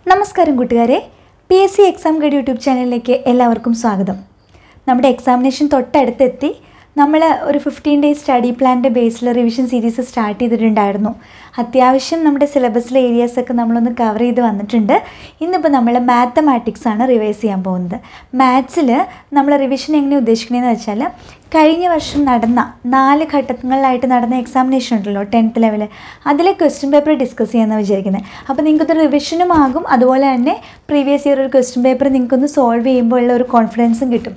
നമസ്കാരം കൂട്ടുകാരെ P S C exam guide YouTube ചാനലിലേക്ക് എല്ലാവർക്കും സ്വാഗതം നമ്മുടെ എക്സാമിനേഷൻ തൊട്ടടുത്തെത്തി നമ്മൾ ഒരു ഫിഫ്റ്റീൻ ഡേയ്സ് സ്റ്റഡി പ്ലാനിൻ്റെ ബേസിൽ റിവിഷൻ സീരീസ് സ്റ്റാർട്ട് ചെയ്തിട്ടുണ്ടായിരുന്നു അത്യാവശ്യം നമ്മുടെ സിലബസിലെ ഏരിയാസൊക്കെ നമ്മളൊന്ന് കവർ ചെയ്ത് വന്നിട്ടുണ്ട് ഇന്നിപ്പോൾ നമ്മൾ മാത്തമാറ്റിക്സ് ആണ് റിവൈസ് ചെയ്യാൻ പോകുന്നത് മാത്സിൽ നമ്മൾ റിവിഷൻ എങ്ങനെ ഉദ്ദേശിക്കണമെന്ന് വെച്ചാൽ കഴിഞ്ഞ വർഷം നടന്ന നാല് ഘട്ടങ്ങളിലായിട്ട് നടന്ന എക്സാമിനേഷൻ ഉണ്ടല്ലോ ടെൻത്ത് ലെവൽ അതിലെ ക്വസ്റ്റ്യൻ പേപ്പർ ഡിസ്കസ് ചെയ്യാമെന്ന് വിചാരിക്കുന്നത് അപ്പോൾ നിങ്ങൾക്കത് റിവിഷനും ആകും അതുപോലെ തന്നെ പ്രീവിയസ് ഇയർ ഒരു ക്വസ്റ്റ്യൻ പേപ്പർ നിങ്ങൾക്കൊന്ന് സോൾവ് ചെയ്യുമ്പോൾ ഉള്ള ഒരു കോൺഫിഡൻസും കിട്ടും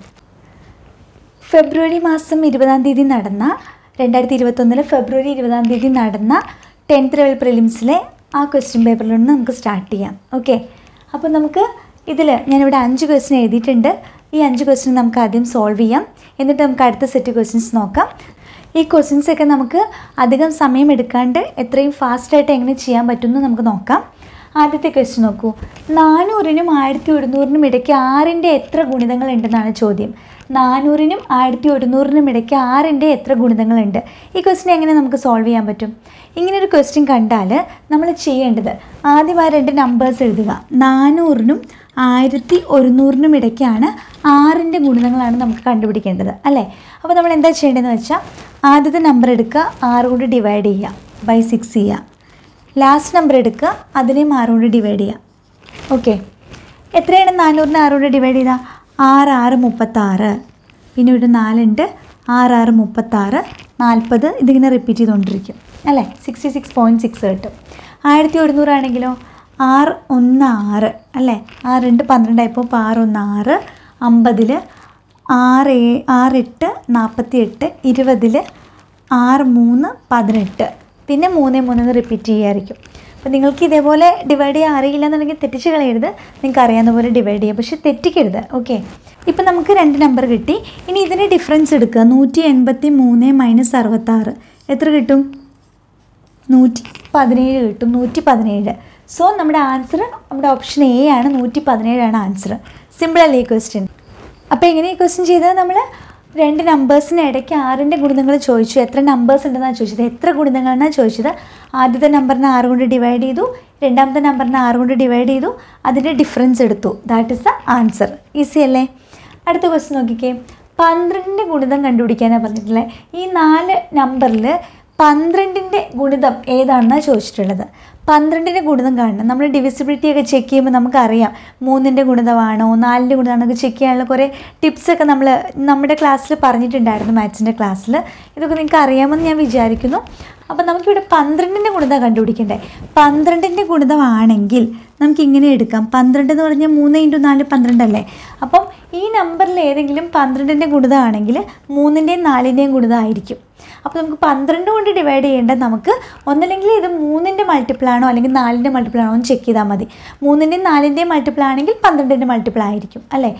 ഫെബ്രുവരി മാസം ഇരുപതാം തീയതി നടന്ന രണ്ടായിരത്തി ഇരുപത്തൊന്നിൽ ഫെബ്രുവരി ഇരുപതാം തീയതി നടന്ന ടെൻത്ത് ലെവൽ പ്രിലിംസിലെ ആ ക്വസ്റ്റ്യൻ പേപ്പറിൽ നിന്ന് നമുക്ക് സ്റ്റാർട്ട് ചെയ്യാം ഓക്കെ അപ്പോൾ നമുക്ക് ഇതിൽ ഞാനിവിടെ അഞ്ച് ക്വസ്റ്റ്യൻ എഴുതിയിട്ടുണ്ട് ഈ അഞ്ച് ക്വസ്റ്റ്യൻ നമുക്ക് ആദ്യം സോൾവ് ചെയ്യാം എന്നിട്ട് നമുക്ക് അടുത്ത സെറ്റ് ക്വസ്റ്റ്യൻസ് നോക്കാം ഈ ക്വസ്റ്റ്യൻസ് ഒക്കെ നമുക്ക് അധികം സമയം എടുക്കാണ്ട് എത്രയും ഫാസ്റ്റായിട്ട് എങ്ങനെ ചെയ്യാൻ പറ്റുമെന്ന് നമുക്ക് നോക്കാം ആദ്യത്തെ ക്വസ്റ്റ്യൻ നോക്കൂ നാനൂറിനും ആയിരത്തി ഒരുന്നൂറിനും ഇടയ്ക്ക് ആറിൻ്റെ എത്ര ഗുണിതങ്ങൾ ഉണ്ടെന്നാണ് ചോദ്യം നാനൂറിനും ആയിരത്തി ഒരുന്നൂറിനും ഇടയ്ക്ക് ആറിൻ്റെ എത്ര ഗുണിതങ്ങളുണ്ട് ഈ ക്വസ്റ്റ്യൻ എങ്ങനെ നമുക്ക് സോൾവ് ചെയ്യാൻ പറ്റും ഇങ്ങനെ ഒരു ക്വസ്റ്റ്യൻ കണ്ടാൽ നമ്മൾ ചെയ്യേണ്ടത് ആദ്യം ആ രണ്ട് നമ്പേഴ്സ് എഴുതുക നാനൂറിനും ആയിരത്തി ഒരുന്നൂറിനും ഇടയ്ക്കാണ് ആറിൻ്റെ ഗുണിതങ്ങളാണ് നമുക്ക് കണ്ടുപിടിക്കേണ്ടത് അല്ലേ അപ്പോൾ നമ്മൾ എന്താ ചെയ്യേണ്ടതെന്ന് വെച്ചാൽ ആദ്യത്തെ നമ്പർ എടുക്കുക ആറ് കൊണ്ട് ഡിവൈഡ് ചെയ്യുക ബൈ സിക്സ് ചെയ്യുക ലാസ്റ്റ് നമ്പർ എടുക്കുക അതിനെയും ആറ് കൊണ്ട് ഡിവൈഡ് ചെയ്യുക ഓക്കെ എത്രയാണ് നാനൂറിന് ആറ് കൊണ്ട് ഡിവൈഡ് ചെയ്താൽ ആറ് ആറ് മുപ്പത്താറ് പിന്നെ ഇവിടെ നാലുണ്ട് ആറ് ആറ് മുപ്പത്താറ് നാൽപ്പത് ഇതിങ്ങനെ റിപ്പീറ്റ് ചെയ്തുകൊണ്ടിരിക്കും അല്ലേ സിക്സ്റ്റി സിക്സ് പോയിൻറ്റ് സിക്സ് കിട്ടും ആയിരത്തി ഒരുന്നൂറാണെങ്കിലോ ആറ് ഒന്ന് ആറ് അല്ലേ ആറ് രണ്ട് പന്ത്രണ്ടായപ്പോൾ ഇപ്പോൾ ആറ് ഒന്ന് ആറ് അമ്പതിൽ ആറ് ഏ ആറ് എട്ട് നാൽപ്പത്തി എട്ട് ഇരുപതിൽ ആറ് മൂന്ന് പതിനെട്ട് പിന്നെ മൂന്ന് മൂന്ന് റിപ്പീറ്റ് ചെയ്യായിരിക്കും അപ്പോൾ നിങ്ങൾക്ക് ഇതേപോലെ ഡിവൈഡ് ചെയ്യാൻ അറിയില്ല എന്നുണ്ടെങ്കിൽ തെറ്റിച്ച് കളയരുത് നിങ്ങൾക്ക് അറിയാവുന്ന പോലെ ഡിവൈഡ് ചെയ്യുക പക്ഷേ തെറ്റിക്കരുത് ഓക്കെ ഇപ്പം നമുക്ക് രണ്ട് നമ്പർ കിട്ടി ഇനി ഇതിൻ്റെ ഡിഫറൻസ് എടുക്കുക നൂറ്റി എൺപത്തി മൂന്ന് മൈനസ് അറുപത്താറ് എത്ര കിട്ടും നൂറ്റി പതിനേഴ് കിട്ടും നൂറ്റി പതിനേഴ് സോ നമ്മുടെ ആൻസർ നമ്മുടെ ഓപ്ഷൻ എ ആണ് നൂറ്റി പതിനേഴാണ് ആൻസർ സിമ്പിൾ അല്ലേ ഈ ക്വസ്റ്റ്യൻ അപ്പോൾ എങ്ങനെ ഈ ക്വസ്റ്റ്യൻ ചെയ്തത് നമ്മൾ രണ്ട് നമ്പേഴ്സിന് ഇടയ്ക്ക് ആറിൻ്റെ ഗുണിതങ്ങൾ ചോദിച്ചു എത്ര നമ്പേഴ്സ് ഉണ്ടെന്നാണ് ചോദിച്ചത് എത്ര ഗുണിതങ്ങളാണെന്നാണ് ചോദിച്ചത് ആദ്യത്തെ നമ്പറിനെ ആറ് കൊണ്ട് ഡിവൈഡ് ചെയ്തു രണ്ടാമത്തെ നമ്പറിനെ ആറ് കൊണ്ട് ഡിവൈഡ് ചെയ്തു അതിൻ്റെ ഡിഫറൻസ് എടുത്തു that is the answer easy അല്ലേ അടുത്ത ക്വസ്റ്റ്യൻ നോക്കിക്കേ പന്ത്രണ്ടിൻ്റെ ഗുണിതം കണ്ടുപിടിക്കാനാണ് പറഞ്ഞിട്ടുള്ളത് ഈ നാല് നമ്പറിൽ പന്ത്രണ്ടിൻ്റെ ഗുണിതം ഏതാണെന്നാണ് ചോദിച്ചിട്ടുള്ളത് പന്ത്രണ്ടിൻ്റെ ഗുണിതം കാണണം നമ്മൾ ഡിവിസിബിലിറ്റി ഒക്കെ ചെക്ക് ചെയ്യുമ്പോൾ നമുക്കറിയാം മൂന്നിൻ്റെ ഗുണിതമാണോ നാലിൻ്റെ ഗുണിതമാണോ ചെക്ക് ചെയ്യാനുള്ള കുറേ ടിപ്സൊക്കെ നമ്മൾ നമ്മുടെ ക്ലാസ്സിൽ പറഞ്ഞിട്ടുണ്ടായിരുന്നു മാത്സിൻ്റെ ക്ലാസ്സിൽ ഇതൊക്കെ നിങ്ങൾക്ക് അറിയാമെന്ന് ഞാൻ വിചാരിക്കുന്നു അപ്പോൾ നമുക്കിവിടെ പന്ത്രണ്ടിൻ്റെ ഗുണിതം കണ്ടുപിടിക്കണ്ടേ പന്ത്രണ്ടിൻ്റെ ഗുണിതമാണെങ്കിൽ നമുക്ക് ഇങ്ങനെ എടുക്കാം പന്ത്രണ്ട് എന്ന് പറഞ്ഞാൽ മൂന്ന് ഇൻറ്റു നാല് പന്ത്രണ്ടല്ലേ അപ്പം ഈ നമ്പറിൽ ഏതെങ്കിലും പന്ത്രണ്ടിൻ്റെ ഗുണിതമാണെങ്കിൽ മൂന്നിൻ്റെയും നാലിൻ്റെയും ഗുണിതമായിരിക്കും അപ്പോൾ നമുക്ക് പന്ത്രണ്ട് കൊണ്ട് ഡിവൈഡ് ചെയ്യേണ്ടത് നമുക്ക് ഒന്നല്ലെങ്കിൽ ഇത് മൂന്നിൻ്റെ മൾട്ടിപ്പിൾ ആണോ അല്ലെങ്കിൽ നാലിൻ്റെ മൾട്ടിപ്പിൾ ആണോ എന്ന് ചെക്ക് ചെയ്താൽ മതി മൂന്നിൻ്റെയും നാലിൻ്റെയും മൾട്ടിപ്പിൾ ആണെങ്കിൽ പന്ത്രണ്ടിൻ്റെ മൾട്ടിപ്പിൾ ആയിരിക്കും അല്ലേ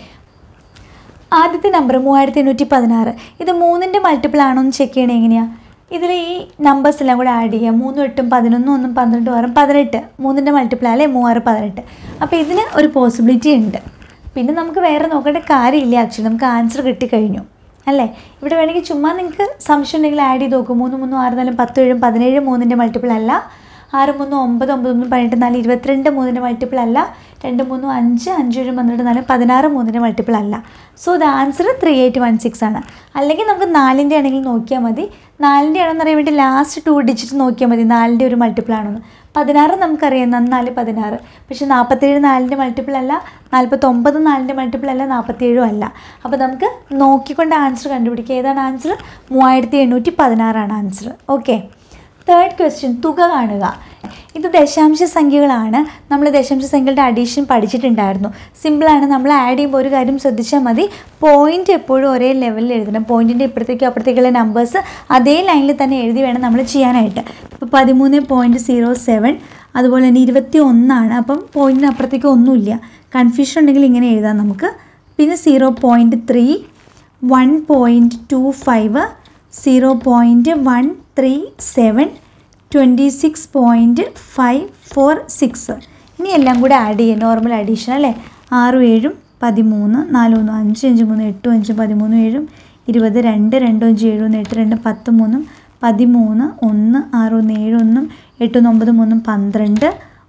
ആദ്യത്തെ നമ്പർ മൂവായിരത്തി എണ്ണൂറ്റി പതിനാറ് ഇത് മൂന്നിൻ്റെ മൾട്ടിപ്പിൾ ആണോ എന്ന് ചെക്ക് ചെയ്യണേ എങ്ങനെയാണ് ഇതിൽ ഈ നമ്പേഴ്സ് എല്ലാം കൂടെ ആഡ് ചെയ്യുക മൂന്നും എട്ടും പതിനൊന്നും ഒന്നും പന്ത്രണ്ടും ആറും പതിനെട്ട് മൂന്നിൻ്റെ മൾട്ടിപ്പിൾ അല്ലേ മൂവാറ് പതിനെട്ട് അപ്പോൾ ഇതിന് ഒരു പോസിബിലിറ്റി ഉണ്ട് പിന്നെ നമുക്ക് വേറെ നോക്കേണ്ട കാര്യമില്ല ആക്ച്വലി നമുക്ക് ആൻസർ കിട്ടിക്കഴിഞ്ഞു അല്ലേ ഇവിടെ വേണമെങ്കിൽ ചുമ്മാ നിങ്ങൾക്ക് സംശയം ഉണ്ടെങ്കിൽ ആഡ് ചെയ്ത് നോക്കും മൂന്ന് മൂന്നും ആറ് നാലും പത്ത് ഏഴും പതിനേഴ് മൂന്നിൻ്റെ മൾട്ടിപ്പിൾ അല്ല ആറ് മൂന്നും ഒമ്പത് ഒമ്പത് ഒന്നും പതിനെട്ട് നാല് ഇരുപത്തിരണ്ട് മൂന്നിൻ്റെ മൾട്ടിപ്പിൾ അല്ല രണ്ട് മൂന്നും അഞ്ച് അഞ്ച് ഏഴും പന്ത്രണ്ട് നാല് പതിനാറ് മൂന്നിൻ്റെ മൾട്ടിപ്പിൾ അല്ല so the answer three eight one six ആണ് അല്ലെങ്കിൽ നമുക്ക് നാലിൻ്റെ ആണെങ്കിൽ നോക്കിയാൽ മതി നാലിൻ്റെ ആണെന്ന് അറിയാൻ വേണ്ടി ലാസ്റ്റ് ടു ഡിജിറ്റ് നോക്കിയാൽ മതി നാലിൻ്റെ ഒരു മൾട്ടിപ്പിൾ ആണെന്ന് പതിനാറ് നമുക്കറിയാം നന്നാല് പതിനാറ് പക്ഷേ നാൽപ്പത്തേഴ് നാലിൻ്റെ മൾട്ടിപ്പിൾ അല്ല നാൽപ്പത്തൊമ്പത് നാലിൻ്റെ മൾട്ടിപ്പിൾ അല്ല നാൽപ്പത്തേഴും അല്ല അപ്പോൾ നമുക്ക് നോക്കിക്കൊണ്ട് ആൻസർ കണ്ടുപിടിക്കുക ഏതാണ് ആൻസർ മൂവായിരത്തി എണ്ണൂറ്റി പതിനാറാണ് ആൻസർ ഓക്കെ തേർഡ് ക്വസ്റ്റ്യൻ തുക കാണുക ഇത് ദശാംശ സംഖ്യകളാണ് നമ്മൾ ദശാംശ സംഖ്യകളുടെ അഡീഷൻ പഠിച്ചിട്ടുണ്ടായിരുന്നു സിമ്പിളാണ് നമ്മൾ ആഡ് ചെയ്യുമ്പോൾ ഒരു കാര്യം ശ്രദ്ധിച്ചാൽ മതി പോയിൻ്റ് എപ്പോഴും ഒരേ ലെവലിൽ എഴുതണം പോയിൻറ്റിൻ്റെ ഇപ്പുറത്തേക്കും അപ്പുറത്തേക്കുള്ള നമ്പേഴ്സ് അതേ ലൈനിൽ തന്നെ എഴുതി വേണം നമ്മൾ ചെയ്യാനായിട്ട് ഇപ്പോൾ പതിമൂന്ന് പോയിൻറ്റ് സീറോ സെവൻ അതുപോലെ തന്നെ ഇരുപത്തി ഒന്നാണ് അപ്പം പോയിൻറ്റിന് അപ്പുറത്തേക്ക് ഒന്നുമില്ല കൺഫ്യൂഷൻ ഉണ്ടെങ്കിൽ ഇങ്ങനെ എഴുതാം നമുക്ക് പിന്നെ zero point three one point two five zero point one three seven twenty six point five four six ഇനി എല്ലാം കൂടെ ആഡ് ചെയ്യുക നോർമൽ അഡീഷൻ അല്ലേ ആറും ഏഴും പതിമൂന്ന് നാല് ഒന്ന് അഞ്ച് അഞ്ച് മൂന്ന് എട്ടും അഞ്ചും പതിമൂന്നും ഏഴും ഇരുപത് രണ്ട് രണ്ടും അഞ്ച് ഏഴും ഒന്ന് എട്ട് രണ്ട് പത്ത് മൂന്നും പതിമൂന്ന് ഒന്ന് ആറ് ഒന്ന് ഏഴ് ഒന്നും എട്ടൊന്ന് ഒമ്പത് മൂന്നും പന്ത്രണ്ട്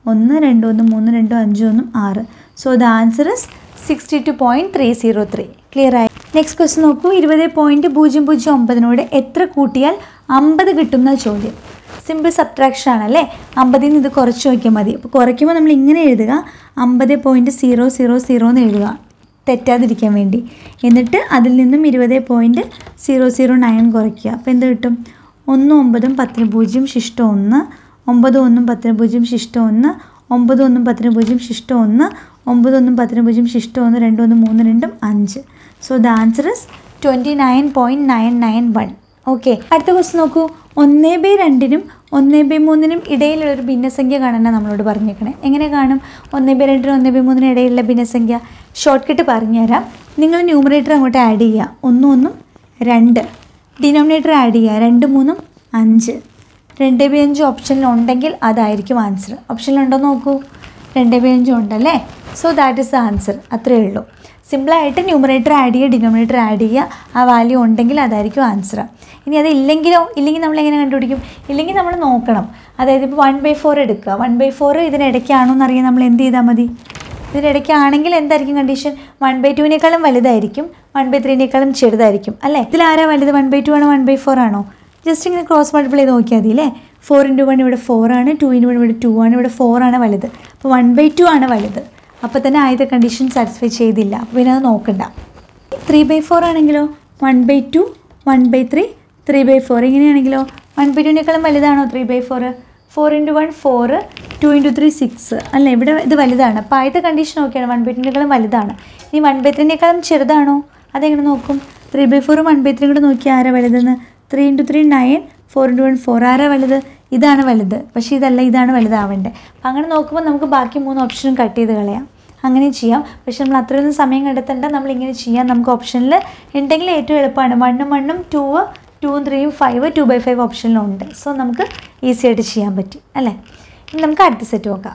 ഒന്ന് രണ്ട് ഒന്ന് മൂന്ന് രണ്ട് അഞ്ച് ഒന്നും ആറ് so the answer is sixty two point three zero three clear ആയി നെക്സ്റ്റ് ക്വസ്റ്റ്യൻ നോക്കൂ ഇരുപത് പോയിൻറ്റ് പൂജ്യം പൂജ്യം ഒമ്പതിനോട് എത്ര കൂട്ടിയാൽ അമ്പത് കിട്ടുന്ന ചോദ്യം സിമ്പിൾ സബ്ട്രാക്ഷൻ ആണല്ലേ അമ്പതിൽ നിന്ന് ഇത് കുറച്ച് നോക്കിയാൽ മതി അപ്പോൾ കുറയ്ക്കുമ്പോൾ നമ്മൾ ഇങ്ങനെ എഴുതുക അമ്പത് പോയിൻറ്റ് സീറോ സീറോ സീറോ എന്ന് എഴുതുക തെറ്റാതിരിക്കാൻ വേണ്ടി എന്നിട്ട് അതിൽ നിന്നും ഇരുപത് പോയിൻറ്റ് സീറോ സീറോ നയൻ കുറയ്ക്കുക അപ്പോൾ എന്ത് കിട്ടും ഒന്ന് ഒമ്പതും പത്തിന് പൂജ്യം ശിഷ്ടം ഒന്ന് ഒമ്പത് ഒന്നും പത്തിന് പൂജ്യം ശിഷ്ടം ഒന്ന് ഒമ്പത് ഒന്നും പത്തിന് പൂജ്യം ശിഷ്ടം ഒന്ന് ഒമ്പത് ഒന്നും പത്തിന് പൂജ്യം ശിഷ്ടം ഒന്ന് രണ്ട് ഒന്ന് മൂന്ന് രണ്ടും അഞ്ച് so the answer is twenty nine point nine nine one okay അടുത്ത ക്വസ്റ്റ് നോക്കൂ ഒന്നേ ബൈ രണ്ടിനും ഒന്നേ ബൈ മൂന്നിനും ഇടയിലുള്ള ഒരു ഭിന്നസംഖ്യ കാണാനാണ് നമ്മളോട് പറഞ്ഞേക്കണേ എങ്ങനെ കാണും ഒന്നേ ബൈ രണ്ടിനും ഒന്നേ ബൈ മൂന്നിനും ഇടയിലുള്ള ഭിന്നസംഖ്യ ഷോർട്ട് കട്ട് പറഞ്ഞുതരാം നിങ്ങൾ ന്യൂമറേറ്റർ അങ്ങോട്ട് ആഡ് ചെയ്യുക ഒന്നും ഒന്നും രണ്ട് ഡിനോമിനേറ്റർ ആഡ് ചെയ്യുക രണ്ട് മൂന്നും അഞ്ച് രണ്ട് ബൈ അഞ്ച് ഓപ്ഷനിൽ ഉണ്ടെങ്കിൽ അതായിരിക്കും ആൻസർ ഓപ്ഷനിലുണ്ടോ നോക്കൂ രണ്ട് ബൈ അഞ്ചും ഉണ്ടല്ലേ so that is the answer അത്രയേ ഉള്ളൂ സിമ്പിളായിട്ട് ന്യൂമറേറ്റർ ആഡ് ചെയ്യുക ഡിനോമിനേറ്റർ ആഡ് ചെയ്യുക ആ വാല്യൂ ഉണ്ടെങ്കിൽ അതായിരിക്കും ആൻസർ ഇനി അത് ഇല്ലെങ്കിലോ ഇല്ലെങ്കിൽ നമ്മൾ എങ്ങനെ കണ്ടുപിടിക്കും ഇല്ലെങ്കിൽ നമ്മൾ നോക്കണം അതായത് ഇപ്പോൾ വൺ ബൈ ഫോർ എടുക്കുക വൺ ബൈ ഫോർ ഇതിനിടയ്ക്കാണോ എന്നറിയാൻ നമ്മൾ എന്ത് ചെയ്താൽ മതി ഇതിനിടയ്ക്കാണെങ്കിൽ എന്തായിരിക്കും കണ്ടീഷൻ വൺ ബൈ ടുവിനേക്കാളും വലുതായിരിക്കും വൺ ബൈ ത്രീനേക്കാളും ചെറുതായിരിക്കും അല്ലേ ഇതിലാരാ വലുത് വൺ ബൈ ടു ആണോ വൺ ബൈ ഫോർ ആണോ ജസ്റ്റ് ഇങ്ങനെ ക്രോസ് മൾട്ടിപ്ലൈ ചെയ്ത് നോക്കിയാൽ മതി അല്ലേ ഫോർ ഇൻറ്റു വൺ ഇവിടെ ഫോർ ആണ് ടു ഇൻറ്റു വൺ ഇവിടെ ടു ആണ് ഇവിടെ ഫോർ ആണ് വലുത് അപ്പോൾ വൺ ബൈ ടു ആണ് വലുത് അപ്പോൾ തന്നെ ആദ്യത്തെ കണ്ടീഷൻ സാറ്റിസ്ഫൈ ചെയ്തില്ല അപ്പോൾ പിന്നെ അത് നോക്കണ്ട ത്രീ ബൈ ഫോർ ആണെങ്കിലോ one by two one by three three by four ഇങ്ങനെയാണെങ്കിലോ വൺ ബൈ ടുവിനേക്കാളും വലുതാണോ three by four four into one four two into three six അല്ല ഇവിടെ ഇത് വലുതാണ് അപ്പോൾ ആദ്യത്തെ കണ്ടീഷൻ നോക്കിയാണ് വൺ ബൈ ടുവിനേക്കാളും വലുതാണ് ഇനി വൺ ബൈ ത്രീനേക്കാളും ചെറുതാണോ അതെങ്ങനെ നോക്കും ത്രീ ബൈ ഫോറും വൺ ബൈ ത്രീ കൂടെ നോക്കിയാൽ ആരാ വലുതെന്ന് three into three nine four into one four ആരാ വലുത് ഇതാണ് വലുത് പക്ഷേ ഇതല്ല ഇതാണ് വലുതാവേണ്ടത് അപ്പം അങ്ങനെ നോക്കുമ്പോൾ നമുക്ക് ബാക്കി മൂന്ന് ഓപ്ഷനും കട്ട് ചെയ്ത് കളയാം അങ്ങനെ ചെയ്യാം പക്ഷെ നമ്മൾ അത്രയൊന്നും സമയം കണ്ടെത്തണ്ട നമ്മൾ ഇങ്ങനെ ചെയ്യാം നമുക്ക് ഓപ്ഷനിൽ ഉണ്ടെങ്കിൽ ഏറ്റവും എളുപ്പമാണ് വണ്ണും വണ്ണും ടൂ ടൂവും ത്രീയും ഫൈവ് ടു ബൈ ഫൈവ് ഓപ്ഷനിലുണ്ട് സോ നമുക്ക് ഈസി ആയിട്ട് ചെയ്യാൻ പറ്റും അല്ലേ ഇനി നമുക്ക് അടുത്ത സെറ്റ് നോക്കാം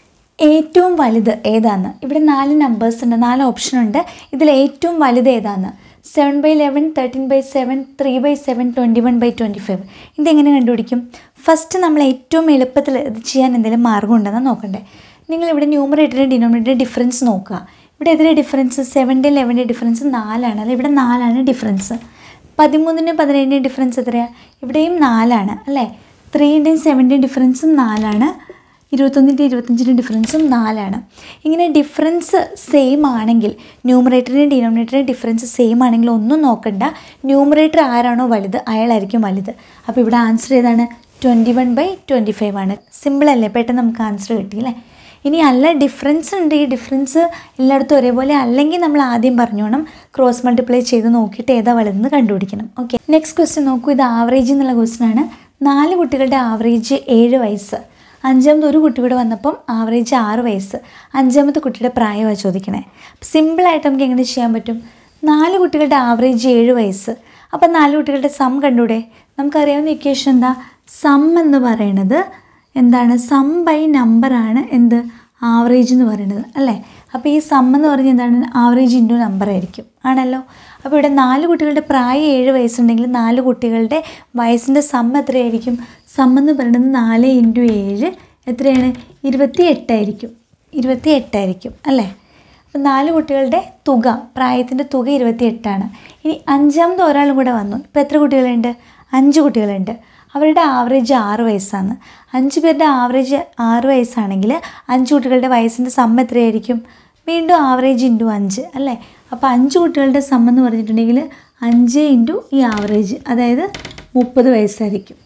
ഏറ്റവും വലുത് ഏതാന്ന് ഇവിടെ നാല് നമ്പേഴ്സ് ഉണ്ട് നാല് ഓപ്ഷൻ ഉണ്ട് ഇതിൽ ഏറ്റവും വലുത് ഏതാന്ന് seven by eleven thirteen by seven three by seven twenty one by twenty five ഇതെങ്ങനെ കണ്ടുപിടിക്കും ഫസ്റ്റ് നമ്മൾ ഏറ്റവും എളുപ്പത്തിൽ ഇത് ചെയ്യാൻ എന്തെങ്കിലും മാർഗം ഉണ്ടെന്ന് നോക്കണ്ടേ നിങ്ങൾ ഇവിടെ ന്യൂമറേറ്ററിൻ്റെ ഡിനോമിനേറ്ററിൻ്റെ ഡിഫറൻസ് നോക്കുക ഇവിടെ എതിരെ ഡിഫറൻസ് സെവൻ്റെ ലെവൻ്റെ ഡിഫറൻസ് നാലാണ് അല്ലെ ഇവിടെ നാലാണ് ഡിഫറൻസ് പതിമൂന്നിൻ്റെയും പതിനേഴിൻ്റെയും ഡിഫറൻസ് എത്രയാണ് ഇവിടെയും നാലാണ് അല്ലേ ത്രീൻ്റെയും സെവൻ്റെയും ഡിഫറൻസും നാലാണ് ഇരുപത്തൊന്നിൻ്റെ ഇരുപത്തഞ്ചിൻ്റെ ഡിഫറൻസും നാലാണ് ഇങ്ങനെ ഡിഫറൻസ് സെയിം ആണെങ്കിൽ ന്യൂമറേറ്ററിൻ്റെയും ഡിനോമിനേറ്ററിൻ്റെയും ഡിഫറൻസ് സെയിം ആണെങ്കിൽ ഒന്നും നോക്കണ്ട ന്യൂമറേറ്റർ ആരാണോ വലുത് അയാളായിരിക്കും വലുത് അപ്പോൾ ഇവിടെ ആൻസർ ഏതാണ് twenty one by twenty five ആണ് സിമ്പിൾ അല്ലേ പെട്ടെന്ന് നമുക്ക് ആൻസർ കിട്ടി അല്ലേ ഇനി അല്ല ഡിഫറൻസ് ഉണ്ട് ഈ ഡിഫറൻസ് എല്ലായിടത്തും ഒരേപോലെ അല്ലെങ്കിൽ നമ്മൾ ആദ്യം പറഞ്ഞോണം ക്രോസ് മൾട്ടിപ്ലൈ ചെയ്ത് നോക്കിയിട്ട് ഏതാ വലുതെന്ന് കണ്ടുപിടിക്കണം ഓക്കെ നെക്സ്റ്റ് ക്വസ്റ്റ്യൻ നോക്കൂ ഇത് ആവറേജ് എന്നുള്ള ക്വസ്റ്റ്യൻ ആണ് നാല് കുട്ടികളുടെ ആവറേജ് ഏഴ് വയസ്സ് അഞ്ചാമത് ഒരു കുട്ടി കൂടെ വന്നപ്പം ആവറേജ് ആറ് വയസ്സ് അഞ്ചാമത്തെ കുട്ടിയുടെ പ്രായമാണ് ചോദിക്കണേ സിമ്പിളായിട്ട് നമുക്ക് എങ്ങനെ ചെയ്യാൻ പറ്റും നാല് കുട്ടികളുടെ ആവറേജ് ഏഴ് വയസ്സ് അപ്പം നാല് കുട്ടികളുടെ സം കണ്ടൂടെ നമുക്കറിയാവുന്ന ഇക്വേഷൻ എന്താ സം എന്ന് പറയണത് എന്താണ് സം ബൈ നമ്പറാണ് എന്ത് ആവറേജ് എന്ന് പറയുന്നത് അല്ലേ അപ്പോൾ ഈ സം എന്ന് പറഞ്ഞാൽ എന്താണ് ആവറേജ് ഇൻറ്റു നമ്പർ ആയിരിക്കും ആണല്ലോ അപ്പോൾ ഇവിടെ നാല് കുട്ടികളുടെ പ്രായം ഏഴ് വയസ്സുണ്ടെങ്കിൽ നാല് കുട്ടികളുടെ വയസ്സിൻ്റെ സം എത്രയായിരിക്കും സം എന്ന് പറയുന്നത് നാല് ഇൻറ്റു ഏഴ് എത്രയാണ് ഇരുപത്തി എട്ടായിരിക്കും ഇരുപത്തി എട്ടായിരിക്കും അല്ലേ അപ്പോൾ നാല് കുട്ടികളുടെ തുക പ്രായത്തിൻ്റെ തുക ഇരുപത്തി എട്ടാണ് ഇനി അഞ്ചാമത് ഒരാളും കൂടെ വന്നു ഇപ്പോൾ എത്ര കുട്ടികളുണ്ട് അഞ്ച് കുട്ടികളുണ്ട് അവരുടെ ആവറേജ് ആറ് വയസ്സാണ് അഞ്ച് പേരുടെ ആവറേജ് ആറ് വയസ്സാണെങ്കിൽ അഞ്ച് കുട്ടികളുടെ വയസ്സിൻ്റെ സം എത്രയായിരിക്കും വീണ്ടും ആവറേജ് ഇൻറ്റു അഞ്ച് അല്ലേ അപ്പോൾ അഞ്ച് കുട്ടികളുടെ സം എന്ന് പറഞ്ഞിട്ടുണ്ടെങ്കിൽ അഞ്ച് ഇൻറ്റു ഈ ആവറേജ് അതായത് മുപ്പത് വയസ്സായിരിക്കും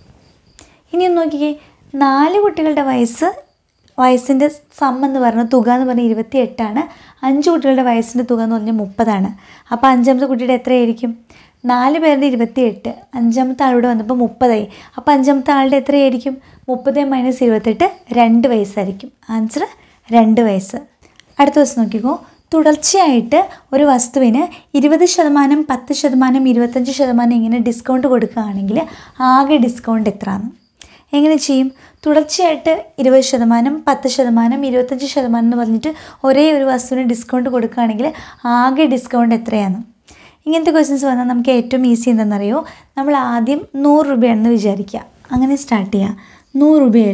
ഇനി ഒന്ന് നോക്കിക്കേ നാല് കുട്ടികളുടെ വയസ്സ് വയസ്സിൻ്റെ സം എന്ന് പറഞ്ഞ തുക എന്ന് പറഞ്ഞാൽ ഇരുപത്തി എട്ടാണ് അഞ്ച് കുട്ടികളുടെ വയസ്സിൻ്റെ തുക എന്ന് പറഞ്ഞാൽ മുപ്പതാണ് അപ്പോൾ അഞ്ചാമത്തെ കുട്ടിയുടെ എത്രയായിരിക്കും നാല് പേരുടെ ഇരുപത്തി എട്ട് അഞ്ചാമത്തെ ആളോട് വന്നപ്പോൾ മുപ്പതായി അപ്പോൾ അഞ്ചാമത്തെ ആളുടെ എത്രയായിരിക്കും മുപ്പത് മൈനസ് ഇരുപത്തെട്ട് രണ്ട് വയസ്സായിരിക്കും ആൻസർ രണ്ട് വയസ്സ് അടുത്ത ദിവസം നോക്കിക്കോ തുടർച്ചയായിട്ട് ഒരു വസ്തുവിന് ഇരുപത് ശതമാനം പത്ത് ശതമാനം ഇരുപത്തഞ്ച് ശതമാനം ഇങ്ങനെ ഡിസ്കൗണ്ട് കൊടുക്കുകയാണെങ്കിൽ ആകെ ഡിസ്കൗണ്ട് എത്രയാണ് എങ്ങനെ ചെയ്യും തുടർച്ചയായിട്ട് ഇരുപത് ശതമാനം പത്ത് ശതമാനം ഇരുപത്തഞ്ച് ശതമാനം എന്ന് പറഞ്ഞിട്ട് ഒരേ ഒരു വസ്തുവിന് ഡിസ്കൗണ്ട് കൊടുക്കുകയാണെങ്കിൽ ആകെ ഡിസ്കൗണ്ട് എത്രയാണ് ഇങ്ങനത്തെ ക്വസ്റ്റ്യൻസ് വന്നാൽ നമുക്ക് ഏറ്റവും ഈസി എന്താണെന്നറിയോ നമ്മൾ ആദ്യം നൂറ് രൂപയാണെന്ന് വിചാരിക്കുക അങ്ങനെ സ്റ്റാർട്ട് ചെയ്യുക നൂറ് രൂപയായിരുന്നു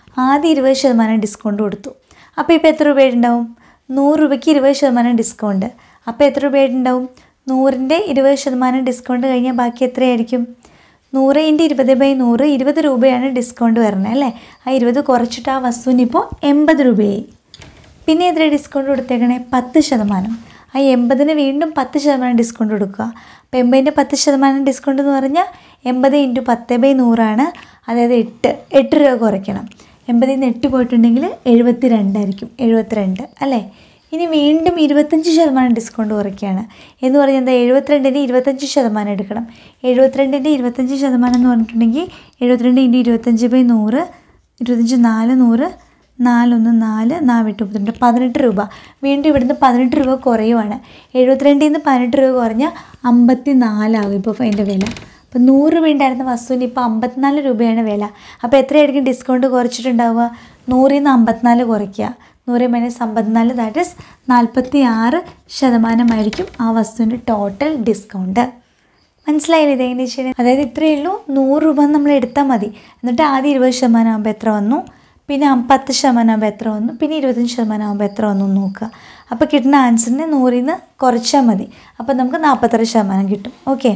ആദ്യം ഇരുപത് ശതമാനം ഡിസ്കൗണ്ട് കൊടുത്തു അപ്പോൾ ഇപ്പോൾ എത്ര രൂപയുണ്ടാവും നൂറ് രൂപയ്ക്ക് ഇരുപത് ശതമാനം ഡിസ്കൗണ്ട് അപ്പോൾ എത്ര രൂപയായിട്ടുണ്ടാവും നൂറിൻ്റെ ഇരുപത് ശതമാനം ഡിസ്കൗണ്ട് കഴിഞ്ഞാൽ ബാക്കി എത്രയായിരിക്കും നൂറ് ഇൻറ്റ് ഇരുപത് ബൈ നൂറ് ഇരുപത് രൂപയാണ് ഡിസ്കൗണ്ട് വരുന്നത് അല്ലേ ആ ഇരുപത് കുറച്ചിട്ട് ആ വസ്തുവിന് ഇപ്പോൾ എൺപത് രൂപയായി പിന്നെ എത്ര ഡിസ്കൗണ്ട് കൊടുത്തേക്കണേ പത്ത് ശതമാനം ആ എൺപതിന് വീണ്ടും പത്ത് ശതമാനം ഡിസ്കൗണ്ട് കൊടുക്കുക അപ്പോൾ എൺപതിൻ്റെ പത്ത് ശതമാനം ഡിസ്കൗണ്ട് എന്ന് പറഞ്ഞാൽ എൺപത് ഇൻറ്റു പത്ത് ബൈ നൂറാണ് അതായത് എട്ട് എട്ട് രൂപ കുറയ്ക്കണം എൺപതിൽ നിന്ന് എട്ട് പോയിട്ടുണ്ടെങ്കിൽ എഴുപത്തി രണ്ടായിരിക്കും എഴുപത്തിരണ്ട് അല്ലേ ഇനി വീണ്ടും ഇരുപത്തഞ്ച് ശതമാനം ഡിസ്കൗണ്ട് കുറയ്ക്കുകയാണ് എന്ന് പറഞ്ഞാൽ എന്താ എഴുപത്തിരണ്ടിൻ്റെ ഇരുപത്തഞ്ച് ശതമാനം എടുക്കണം എഴുപത്തിരണ്ടിൻ്റെ ഇരുപത്തഞ്ച് ശതമാനം എന്ന് പറഞ്ഞിട്ടുണ്ടെങ്കിൽ എഴുപത്തിരണ്ട് ഇൻറ്റു ഇരുപത്തഞ്ച് ബൈ നൂറ് ഇരുപത്തഞ്ച് നാല് നൂറ് നാലൊന്ന് നാല് നാവിട്ട് മുപ്പത്തിരണ്ട് പതിനെട്ട് രൂപ വീണ്ടും ഇവിടുന്ന് പതിനെട്ട് രൂപ കുറയുവാണ് എഴുപത്തിരണ്ടിൽ നിന്ന് പതിനെട്ട് രൂപ കുറഞ്ഞാൽ അമ്പത്തി നാലാകും ഇപ്പോൾ അതിൻ്റെ വില അപ്പോൾ നൂറ് രൂപ ഉണ്ടായിരുന്ന വസ്തുവിന് ഇപ്പോൾ അമ്പത്തിനാല് രൂപയാണ് വില അപ്പോൾ എത്രയായിരിക്കും ഡിസ്കൗണ്ട് കുറച്ചിട്ടുണ്ടാവുക നൂറിൽ നിന്ന് അമ്പത്തിനാല് കുറയ്ക്കുക നൂറ് മൈനസ് അമ്പത്തിനാല് ദാറ്റ് ഇസ് നാൽപ്പത്തി ആറ് ശതമാനമായിരിക്കും ആ വസ്തുവിൻ്റെ ടോട്ടൽ ഡിസ്കൗണ്ട് മനസ്സിലായില്ലേ ഇതെങ്ങനെ ചെയ്യണം അതായത് ഇത്രയേ ഉള്ളൂ നൂറ് രൂപ നമ്മൾ എടുത്താൽ മതി എന്നിട്ട് ആദ്യം ഇരുപത് ശതമാനം ആകുമ്പോൾ എത്ര വന്നു പിന്നെ അം- പത്ത് ശതമാനം ആകുമ്പോൾ എത്ര വന്നു പിന്നെ ഇരുപത്തഞ്ച് ശതമാനം ആകുമ്പോൾ എത്ര വന്നു എന്ന് നോക്കുക അപ്പോൾ കിട്ടുന്ന ആൻസറിനെ നൂറിൽ നിന്ന് കുറച്ചാൽ മതി അപ്പോൾ നമുക്ക് നാൽപ്പത്താറ് ശതമാനം കിട്ടും ഓക്കെ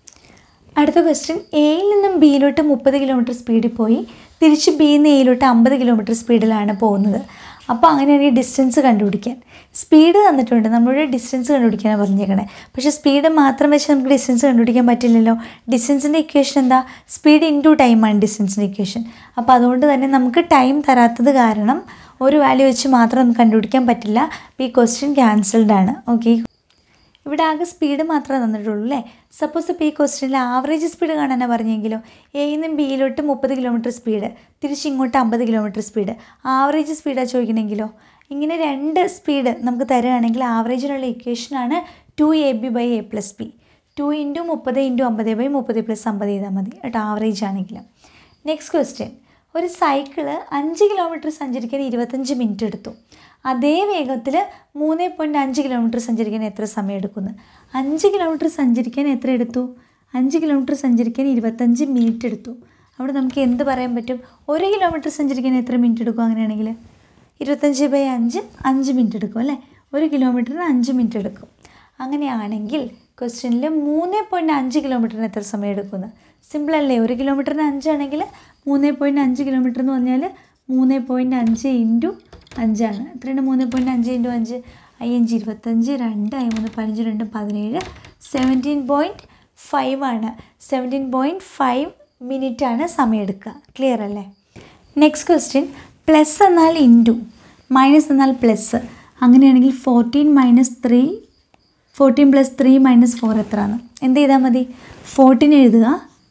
അടുത്ത ക്വസ്റ്റ്യൻ എയിൽ നിന്നും ബിയിലോട്ട് മുപ്പത് കിലോമീറ്റർ സ്പീഡിൽ പോയി തിരിച്ച് ബിയിൽ നിന്ന് എയിലോട്ട് അമ്പത് കിലോമീറ്റർ സ്പീഡിലാണ് പോകുന്നത് അപ്പോൾ അങ്ങനെയാണെങ്കിൽ ഡിസ്റ്റൻസ് കണ്ടുപിടിക്കാൻ സ്പീഡ് തന്നിട്ടുണ്ട് നമ്മളോട് ഡിസ്റ്റൻസ് കണ്ടുപിടിക്കാനാണ് പറഞ്ഞേക്കണേ പക്ഷേ സ്പീഡ് മാത്രം വെച്ച് നമുക്ക് ഡിസ്റ്റൻസ് കണ്ടുപിടിക്കാൻ പറ്റില്ലല്ലോ ഡിസ്റ്റൻസിൻ്റെ ഇക്വേഷൻ എന്താ സ്പീഡ് ഇൻറ്റു ടൈമാണ് ഡിസ്റ്റൻസിൻ്റെ ഇക്വേഷൻ അപ്പോൾ അതുകൊണ്ട് തന്നെ നമുക്ക് ടൈം തരാത്തത് കാരണം ഒരു വാല്യൂ വെച്ച് മാത്രം നമുക്ക് കണ്ടുപിടിക്കാൻ പറ്റില്ല അപ്പോൾ ഈ ക്വസ്റ്റ്യൻ ക്യാൻസൽഡ് ആണ് ഓക്കെ ഇവിടെ ആകെ സ്പീഡ് മാത്രമേ തന്നിട്ടുള്ളൂ അല്ലേ സപ്പോസ് ഇപ്പോൾ ഈ ക്വസ്റ്റ്യനിൽ ആവറേജ് സ്പീഡ് കാണാനാണ് പറഞ്ഞെങ്കിലോ എയിൽ നിന്നും ബിയിലോട്ട് മുപ്പത് കിലോമീറ്റർ സ്പീഡ് തിരിച്ച് ഇങ്ങോട്ട് അമ്പത് കിലോമീറ്റർ സ്പീഡ് ആവറേജ് സ്പീഡാണ് ചോദിക്കണമെങ്കിലോ ഇങ്ങനെ രണ്ട് സ്പീഡ് നമുക്ക് തരുകയാണെങ്കിൽ ആവറേജിനുള്ള ഇക്വേഷനാണ് two A B by A plus B two into മുപ്പത് ഇൻറ്റു അമ്പത് ബൈ മുപ്പത് പ്ലസ് അമ്പത് ചെയ്താൽ മതി കേട്ടോ ആവറേജ് ആണെങ്കിൽ നെക്സ്റ്റ് ക്വസ്റ്റ്യൻ ഒരു സൈക്കിള് അഞ്ച് കിലോമീറ്റർ സഞ്ചരിക്കാൻ ഇരുപത്തഞ്ച് മിനിറ്റ് എടുത്തു അതേ വേഗത്തിൽ മൂന്ന് പോയിൻറ്റ് അഞ്ച് കിലോമീറ്റർ സഞ്ചരിക്കാൻ എത്ര സമയം എടുക്കുന്നു അഞ്ച് കിലോമീറ്റർ സഞ്ചരിക്കാൻ എത്ര എടുത്തു അഞ്ച് കിലോമീറ്റർ സഞ്ചരിക്കാൻ ഇരുപത്തഞ്ച് മിനിറ്റ് എടുത്തു അവിടെ നമുക്ക് എന്ത് പറയാൻ പറ്റും ഒരു കിലോമീറ്റർ സഞ്ചരിക്കാൻ എത്ര മിനിറ്റ് എടുക്കും അങ്ങനെയാണെങ്കിൽ ഇരുപത്തഞ്ച് ബൈ അഞ്ച് അഞ്ച് മിനിറ്റ് എടുക്കും അല്ലേ ഒരു കിലോമീറ്ററിന് അഞ്ച് മിനിറ്റ് എടുക്കും അങ്ങനെയാണെങ്കിൽ ക്വസ്റ്റ്യനിൽ മൂന്ന് പോയിൻറ്റ് അഞ്ച് കിലോമീറ്ററിന് എത്ര സമയം എടുക്കുന്നു സിമ്പിൾ അല്ലേ ഒരു കിലോമീറ്ററിന് അഞ്ചാണെങ്കിൽ മൂന്ന് പോയിൻറ്റ് അഞ്ച് കിലോമീറ്റർ എന്ന് പറഞ്ഞാൽ മൂന്ന് പോയിൻറ്റ് അഞ്ച് ഇൻറ്റു അഞ്ചാണ് എത്രയാണ് മൂന്ന് പോയിൻറ്റ് അഞ്ച് ഇൻറ്റു അഞ്ച് അയ്യഞ്ച് ഇരുപത്തഞ്ച് രണ്ട് അയ്യ മൂന്ന് പതിനഞ്ച് രണ്ട് പതിനേഴ് സെവൻറ്റീൻ പോയിൻറ്റ് ഫൈവ് ആണ് സെവൻറ്റീൻ പോയിൻറ്റ് ഫൈവ് മിനിറ്റ് ആണ് സമയം എടുക്കുക ക്ലിയർ അല്ലേ നെക്സ്റ്റ് ക്വസ്റ്റ്യൻ പ്ലസ് എന്നാൽ ഇൻറ്റു മൈനസ് എന്നാൽ പ്ലസ് അങ്ങനെയാണെങ്കിൽ fourteen minus three fourteen plus three minus four എത്രയാണ് എന്ത് ചെയ്താൽ മതി ഫോർട്ടീൻ എഴുതുക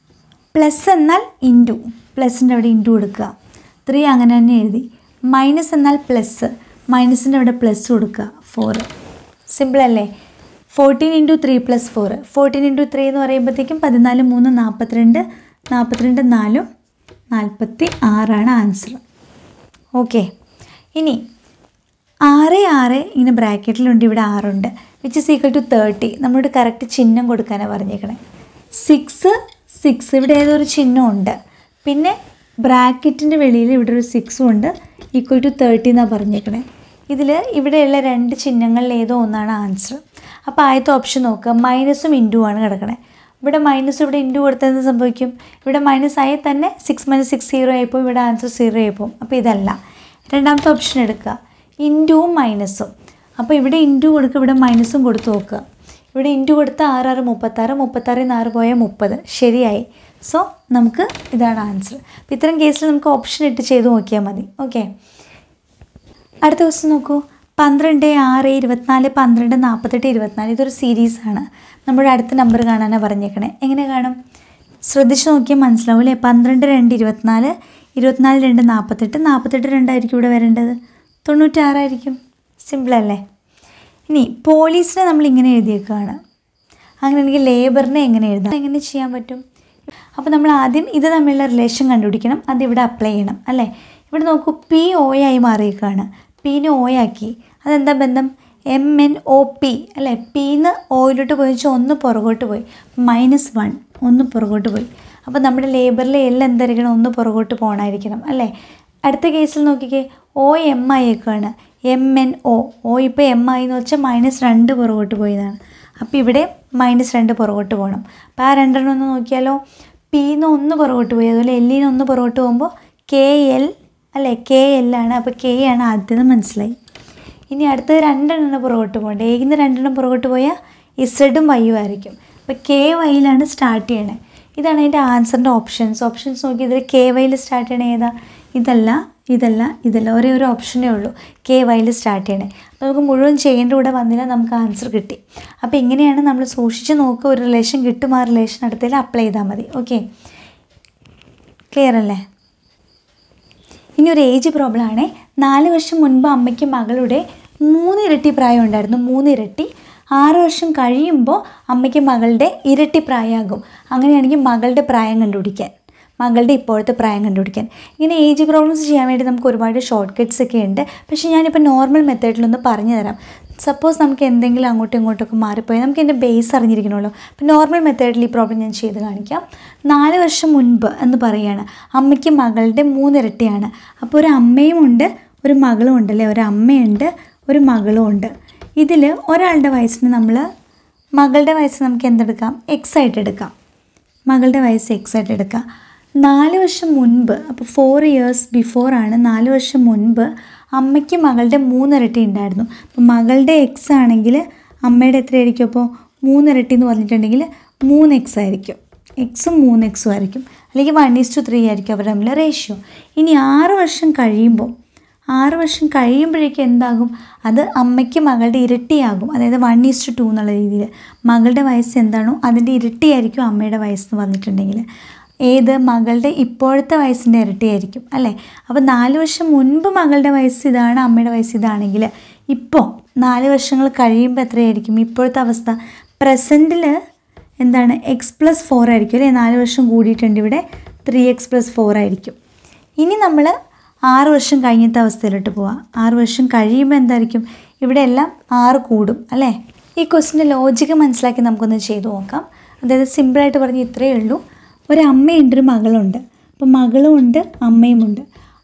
പ്ലസ് എന്നാൽ ഇൻറ്റു പ്ലസിൻ്റെ അവിടെ ഇൻറ്റു കൊടുക്കുക ത്രീ അങ്ങനെ തന്നെ എഴുതി മൈനസ് എന്നാൽ പ്ലസ് മൈനസിൻ്റെ അവിടെ പ്ലസ് കൊടുക്കുക ഫോർ സിമ്പിൾ അല്ലേ fourteen into three plus four fourteen into three എന്ന് പറയുമ്പോഴത്തേക്കും പതിനാല് മൂന്ന് നാൽപ്പത്തിരണ്ട് നാൽപ്പത്തിരണ്ട് നാലും നാൽപ്പത്തി ആറാണ് ആൻസർ ഓക്കെ ഇനി ആറ് ആറ് ഇങ്ങനെ ബ്രാക്കറ്റിലുണ്ട് ഇവിടെ ആറുണ്ട് which is equal to thirty നമ്മളോട് കറക്റ്റ് ചിഹ്നം കൊടുക്കാനാണ് പറഞ്ഞേക്കണേ സിക്സ് സിക്സ് ഇവിടെ ഏതൊരു ചിഹ്നമുണ്ട് പിന്നെ ബ്രാക്കറ്റിൻ്റെ വെളിയിൽ ഇവിടെ ഒരു സിക്സും ഉണ്ട് ഈക്വൽ ടു തേർട്ടി എന്നാണ് പറഞ്ഞേക്കണേ ഇതിൽ ഇവിടെയുള്ള രണ്ട് ചിഹ്നങ്ങളിൽ ഏതോ ഒന്നാണ് ആൻസർ അപ്പോൾ ആദ്യത്തെ ഓപ്ഷൻ നോക്കുക മൈനസും ഇൻറ്റു ആണ് കിടക്കണേ ഇവിടെ മൈനസ് ഇവിടെ ഇൻറ്റു കൊടുത്താൽ എന്ത് സംഭവിക്കും ഇവിടെ മൈനസ് ആയി തന്നെ സിക്സ് മൈനസ് സിക്സ് സീറോ ആയിപ്പോൾ ഇവിടെ ആൻസർ സീറോ ആയിപ്പോൾ അപ്പോൾ ഇതല്ല രണ്ടാമത്തെ ഓപ്ഷൻ എടുക്കുക ഇൻറ്റുവും മൈനസും അപ്പോൾ ഇവിടെ ഇൻറ്റു കൊടുക്കുക ഇവിടെ മൈനസും കൊടുത്ത് നോക്കുക ഇവിടെ ഇൻറ്റു കൊടുത്ത ആറ് ആറ് മുപ്പത്താറ് മുപ്പത്താറിൽ നിന്ന് ആറ് പോയാൽ മുപ്പത് ശരിയായി സോ നമുക്ക് ഇതാണ് ആൻസർ അപ്പോൾ ഇത്തരം കേസിൽ നമുക്ക് ഓപ്ഷൻ ഇട്ട് ചെയ്ത് നോക്കിയാൽ മതി ഓക്കെ അടുത്ത ക്വസ്റ്റ്യൻ നോക്കൂ പന്ത്രണ്ട് ആറ് ഇരുപത്തിനാല് പന്ത്രണ്ട് നാൽപ്പത്തെട്ട് ഇരുപത്തിനാല് ഇതൊരു സീരീസാണ് നമ്മുടെ അടുത്ത നമ്പർ കാണാനാണ് പറഞ്ഞേക്കണേ എങ്ങനെ കാണും ശ്രദ്ധിച്ച് നോക്കിയാൽ മനസ്സിലാവും അല്ലേ പന്ത്രണ്ട് രണ്ട് ഇരുപത്തിനാല് ഇരുപത്തിനാല് രണ്ട് നാൽപ്പത്തെട്ട് നാൽപ്പത്തെട്ട് രണ്ടായിരിക്കും ഇവിടെ വരേണ്ടത് തൊണ്ണൂറ്റാറായിരിക്കും സിമ്പിളല്ലേ ഇനി പോലീസിനെ നമ്മൾ ഇങ്ങനെ എഴുതിയേക്കുകയാണ് അങ്ങനെയാണെങ്കിൽ ലേബറിനെ എങ്ങനെ എഴുതാം എങ്ങനെ ചെയ്യാൻ പറ്റും അപ്പോൾ നമ്മൾ ആദ്യം ഇത് തമ്മിലുള്ള റിലേഷൻ കണ്ടുപിടിക്കണം അത് ഇവിടെ അപ്ലൈ ചെയ്യണം അല്ലേ ഇവിടെ നോക്കൂ പി ഒ ആയി മാറിയേക്കാണ് പീനെ ഒ ആക്കി അതെന്താ ബന്ധം എം എൻ ഒ പി അല്ലേ പിന്ന് ഓയിലോട്ട് പോയി വെച്ചാൽ ഒന്ന് പുറകോട്ട് പോയി മൈനസ് വൺ ഒന്ന് പുറകോട്ട് പോയി അപ്പോൾ നമ്മുടെ ലേബറിലെ എല്ലാം എന്തായിരിക്കണം ഒന്ന് പുറകോട്ട് പോകണമായിരിക്കണം അല്ലേ അടുത്ത കേസിൽ നോക്കിക്കേ ഒ എം ആയേക്കാണ് എം എൻ ഒ ഒ ഇപ്പോൾ എം ആയി എന്ന് വെച്ചാൽ മൈനസ് രണ്ട് പുറകോട്ട് പോയതാണ് അപ്പോൾ ഇവിടെ മൈനസ് രണ്ട് പുറകോട്ട് പോകണം അപ്പോൾ ആ രണ്ടെണ്ണം ഒന്ന് നോക്കിയാലോ പിന്ന് ഒന്ന് പുറകോട്ട് പോയി അതുപോലെ എല്ലിന് ഒന്ന് പുറകോട്ട് പോകുമ്പോൾ കെ എൽ അല്ലേ കെ എൽ ആണ് അപ്പോൾ കെ ആണ് ആദ്യത്തെ മനസ്സിലായി ഇനി അടുത്തത് രണ്ടെണ്ണം പുറകോട്ട് പോകണ്ടേ ഏകിന്ന് രണ്ടെണ്ണം പുറകോട്ട് പോയാൽ ഇസഡും വൈയും ആയിരിക്കും അപ്പോൾ കെ വൈയിലാണ് സ്റ്റാർട്ട് ചെയ്യണേ ഇതാണ് അതിൻ്റെ ആൻസറിൻ്റെ ഓപ്ഷൻസ് ഓപ്ഷൻസ് നോക്കി ഇതിൽ കെ വൈയിൽ സ്റ്റാർട്ട് ചെയ്യണേ ഏതാ ഇതല്ല ഇതല്ല ഇതല്ല ഒരേ ഒരു ഓപ്ഷനേ ഉള്ളൂ കെ വൈയിൽ സ്റ്റാർട്ട് ചെയ്യണേ അപ്പോൾ നമുക്ക് മുഴുവൻ ചെയ്യേണ്ട കൂടെ വന്നില്ല നമുക്ക് ആൻസർ കിട്ടി അപ്പോൾ ഇങ്ങനെയാണ് നമ്മൾ സൂക്ഷിച്ച് നോക്കുക ഒരു റിലേഷൻ കിട്ടും ആ റിലേഷൻ അടുത്തതിൽ അപ്ലൈ ചെയ്താൽ മതി ഓക്കെ ക്ലിയർ അല്ലേ ഇനി ഒരു ഏജ് പ്രോബ്ലം ആണേ നാല് വർഷം മുൻപ് അമ്മയ്ക്ക് മകളുടെ മൂന്ന് ഇരട്ടി പ്രായം ഉണ്ടായിരുന്നു മൂന്ന് ഇരട്ടി ആറ് വർഷം കഴിയുമ്പോൾ അമ്മയ്ക്ക് മകളുടെ ഇരട്ടി പ്രായമാകും അങ്ങനെയാണെങ്കിൽ മകളുടെ പ്രായം കണ്ടുപിടിക്കാൻ മകളുടെ ഇപ്പോഴത്തെ പ്രായം കണ്ടുപിടിക്കാൻ ഇങ്ങനെ ഏജ് പ്രോബ്ലംസ് ചെയ്യാൻ വേണ്ടി നമുക്ക് ഒരുപാട് ഷോർട്ട് കട്ട്സ് ഒക്കെ ഉണ്ട് പക്ഷേ ഞാനിപ്പോൾ നോർമൽ മെത്തേഡിലൊന്ന് പറഞ്ഞു തരാം സപ്പോസ് നമുക്ക് എന്തെങ്കിലും അങ്ങോട്ടും ഇങ്ങോട്ടൊക്കെ മാറിപ്പോയി നമുക്ക് എൻ്റെ ബേസ് അറിഞ്ഞിരിക്കണമല്ലോ അപ്പോൾ നോർമൽ മെത്തേഡിൽ ഈ പ്രോബ്ലം ഞാൻ ചെയ്ത് കാണിക്കാം നാല് വർഷം മുൻപ് എന്ന് പറയുകയാണ് അമ്മയ്ക്ക് മകളുടെ മൂന്നിരട്ടിയാണ് അപ്പോൾ ഒരു അമ്മയും ഉണ്ട് ഒരു മകളും ഉണ്ടല്ലേ ഒരു അമ്മയുണ്ട് ഒരു മകളും ഉണ്ട് ഇതിൽ ഒരാളുടെ വയസ്സിന് നമ്മൾ മകളുടെ വയസ്സ് നമുക്ക് എന്തെടുക്കാം എക്സ് ആയിട്ട് എടുക്കാം മകളുടെ വയസ്സ് എക്സ് ആയിട്ട് എടുക്കാം നാല് വർഷം മുൻപ് അപ്പോൾ ഫോർ ഇയേഴ്സ് ബിഫോർ ആണ് നാല് വർഷം മുൻപ് അമ്മയ്ക്ക് മകളുടെ മൂന്നിരട്ടി ഉണ്ടായിരുന്നു അപ്പോൾ മകളുടെ എക്സ് ആണെങ്കിൽ അമ്മയുടെ എത്രയായിരിക്കും അപ്പോൾ മൂന്നിരട്ടി എന്ന് പറഞ്ഞിട്ടുണ്ടെങ്കിൽ മൂന്ന് എക്സ് ആയിരിക്കും എക്സും മൂന്ന് എക്സും ആയിരിക്കും അല്ലെങ്കിൽ വൺ ഈസ് ടു ത്രീ ആയിരിക്കും അവർ തമ്മിൽ റേഷ്യോ ഇനി ആറ് വർഷം കഴിയുമ്പോൾ ആറ് വർഷം കഴിയുമ്പോഴേക്കും എന്താകും അത് അമ്മയ്ക്ക് മകളുടെ ഇരട്ടിയാകും അതായത് വൺ ഈസ്റ്റ് ടു എന്നുള്ള രീതിയിൽ മകളുടെ വയസ്സ് എന്താണോ അതിൻ്റെ ഇരട്ടിയായിരിക്കും അമ്മയുടെ വയസ്സെന്ന് പറഞ്ഞിട്ടുണ്ടെങ്കിൽ ഏത് മകളുടെ ഇപ്പോഴത്തെ വയസ്സിൻ്റെ ഇരട്ടിയായിരിക്കും അല്ലേ അപ്പോൾ നാല് വർഷം മുൻപ് മകളുടെ വയസ്സ് ഇതാണ് അമ്മയുടെ വയസ്സ് ഇതാണെങ്കിൽ ഇപ്പോൾ നാല് വർഷങ്ങൾ കഴിയുമ്പോൾ എത്രയായിരിക്കും ഇപ്പോഴത്തെ അവസ്ഥ പ്രസൻറ്റിൽ എന്താണ് എക്സ് പ്ലസ് ഫോർ ആയിരിക്കും അല്ലേ നാല് വർഷം കൂടിയിട്ടുണ്ട് ഇവിടെ ത്രീ എക്സ് പ്ലസ് ഫോർ ആയിരിക്കും ഇനി നമ്മൾ ആറ് വർഷം കഴിഞ്ഞത്തെ അവസ്ഥയിലോട്ട് പോവാം ആറ് വർഷം കഴിയുമ്പോൾ എന്തായിരിക്കും ഇവിടെ എല്ലാം ആറ് കൂടും അല്ലേ ഈ ക്വസ്റ്റിൻ്റെ ലോജിക്ക് മനസ്സിലാക്കി നമുക്കൊന്ന് ചെയ്തു നോക്കാം അതായത് സിമ്പിളായിട്ട് പറഞ്ഞ് ഇത്രയേ ഉള്ളൂ ഒരു അമ്മയുണ്ട് ഒരു മകളുണ്ട് അപ്പോൾ മകളും ഉണ്ട് അമ്മയുമുണ്ട്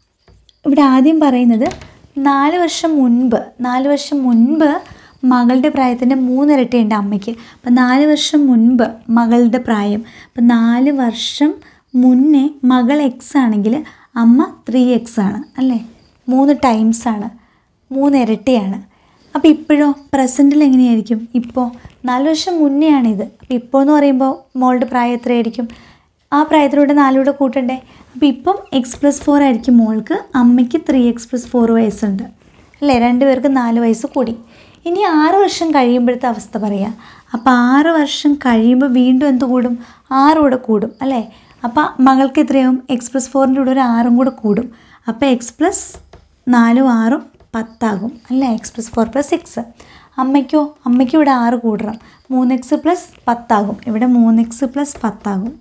ഇവിടെ ആദ്യം പറയുന്നത് നാല് വർഷം മുൻപ് നാല് വർഷം മുൻപ് മകളുടെ പ്രായത്തിൻ്റെ മൂന്നിരട്ടി ഉണ്ട് അമ്മയ്ക്ക് അപ്പം നാല് വർഷം മുൻപ് മകളുടെ പ്രായം അപ്പം നാല് വർഷം മുന്നേ മകൾ എക്സ് ആണെങ്കിൽ അമ്മ ത്രീ എക്സ് ആണ് അല്ലേ മൂന്ന് ടൈംസ് ആണ് മൂന്ന് ഇരട്ടിയാണ് അപ്പോൾ ഇപ്പോഴോ പ്രസൻറ്റിൽ എങ്ങനെയായിരിക്കും ഇപ്പോൾ നാല് വർഷം മുന്നേ ആണിത് അപ്പോൾ ഇപ്പോൾ എന്ന് പറയുമ്പോൾ മോളുടെ പ്രായം എത്രയായിരിക്കും ആ പ്രായത്തിലൂടെ നാലൂടെ കൂട്ടണ്ടേ അപ്പോൾ ഇപ്പം എക്സ് പ്ലസ് ഫോർ ആയിരിക്കും മോൾക്ക് അമ്മയ്ക്ക് ത്രീ എക്സ് പ്ലസ് ഫോർ വയസ്സുണ്ട് അല്ലേ രണ്ടുപേർക്ക് നാല് വയസ്സ് കൂടി ഇനി ആറ് വർഷം കഴിയുമ്പോഴത്തെ അവസ്ഥ പറയാം അപ്പോൾ ആറ് വർഷം കഴിയുമ്പോൾ വീണ്ടും എന്ത് കൂടും ആറ് കൂടെ കൂടും അല്ലേ അപ്പോൾ മകൾക്ക് എത്രയാവും എക്സ് പ്ലസ് ഫോറിൻ്റെ കൂടെ ഒരു ആറും കൂടെ കൂടും അപ്പോൾ എക്സ് പ്ലസ് നാലും ആറും പത്താകും അല്ലേ X plus four plus six അമ്മയ്ക്കോ അമ്മയ്ക്ക് ഇവിടെ ആറ് കൂടണം മൂന്ന് എക്സ് പ്ലസ് പത്താകും ഇവിടെ മൂന്ന് എക്സ് പ്ലസ് പത്താകും